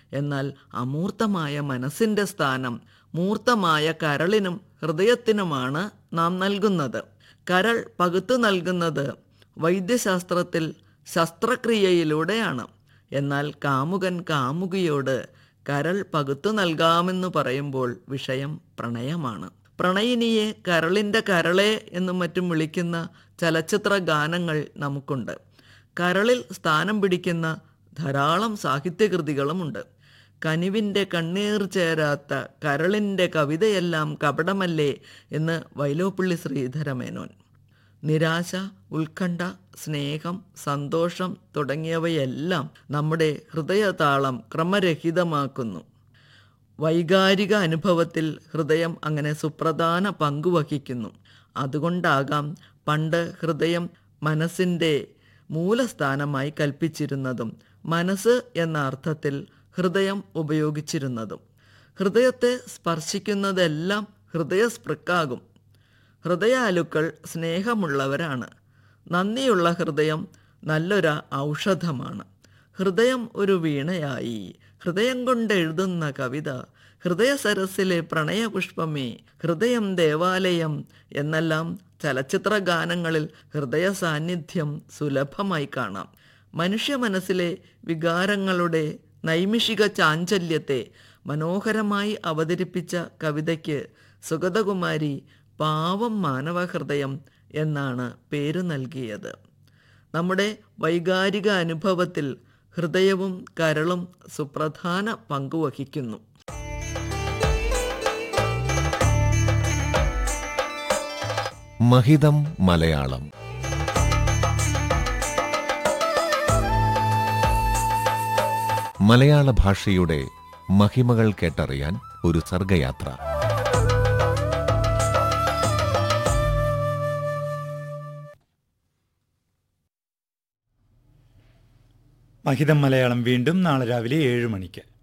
എന്നാൽ അമൂർത്തമായ മനസ്സിൻ്റെ സ്ഥാനം മൂർത്തമായ കരളിനും ഹൃദയത്തിനുമാണ് നാം നൽകുന്നത് കരൾ പകുത്തു നൽകുന്നത് വൈദ്യശാസ്ത്രത്തിൽ ശസ്ത്രക്രിയയിലൂടെയാണ് എന്നാൽ കാമുകൻ കാമുകിയോട് കരൾ പകുത്തു നൽകാമെന്ന് പറയുമ്പോൾ വിഷയം പ്രണയമാണ് പ്രണയിനിയെ കരളിൻ്റെ കരളെ എന്നും മറ്റും വിളിക്കുന്ന ചലച്ചിത്ര ഗാനങ്ങൾ നമുക്കുണ്ട് കരളിൽ സ്ഥാനം പിടിക്കുന്ന ധാരാളം സാഹിത്യകൃതികളുമുണ്ട് കനിവിൻ്റെ കണ്ണീർ ചേരാത്ത കരളിൻ്റെ കവിതയെല്ലാം കപടമല്ലേ എന്ന് വൈലോപ്പിള്ളി ശ്രീധരമേനോൻ നിരാശ ഉത്കണ്ഠ സ്നേഹം സന്തോഷം തുടങ്ങിയവയെല്ലാം നമ്മുടെ ഹൃദയതാളം ക്രമരഹിതമാക്കുന്നു വൈകാരിക അനുഭവത്തിൽ ഹൃദയം അങ്ങനെ സുപ്രധാന പങ്കുവഹിക്കുന്നു അതുകൊണ്ടാകാം പണ്ട് ഹൃദയം മനസ്സിൻ്റെ മൂലസ്ഥാനമായി കൽപ്പിച്ചിരുന്നതും മനസ്സ് എന്ന അർത്ഥത്തിൽ ഹൃദയം ഉപയോഗിച്ചിരുന്നതും ഹൃദയത്തെ സ്പർശിക്കുന്നതെല്ലാം ഹൃദയസ്പൃക്കാകും ഹൃദയാലുക്കൾ സ്നേഹമുള്ളവരാണ് നന്ദിയുള്ള ഹൃദയം നല്ലൊരു ഔഷധമാണ് ഹൃദയം ഒരു വീണയായി ഹൃദയം കൊണ്ട് എഴുതുന്ന കവിത ഹൃദയ സരസിലെ പ്രണയപുഷ്പമേ ഹൃദയം ദേവാലയം എന്നെല്ലാം ചലച്ചിത്ര ഗാനങ്ങളിൽ ഹൃദയ സാന്നിധ്യം സുലഭമായി കാണാം മനുഷ്യ മനസ്സിലെ വികാരങ്ങളുടെ നൈമിഷിക ചാഞ്ചല്യത്തെ മനോഹരമായി അവതരിപ്പിച്ച കവിതയ്ക്ക് സുഗതകുമാരി പാവം മാനവഹൃദയം എന്നാണ് പേര് നൽകിയത് നമ്മുടെ വൈകാരിക അനുഭവത്തിൽ ഹൃദയവും കരളും സുപ്രധാന പങ്കുവഹിക്കുന്നു മഹിതം മലയാളം മലയാള ഭാഷയുടെ മഹിമകൾ കേട്ടറിയാൻ ഒരു സർഗയാത്ര മഹിതം മലയാളം വീണ്ടും നാളെ രാവിലെ ഏഴ് മണിക്ക്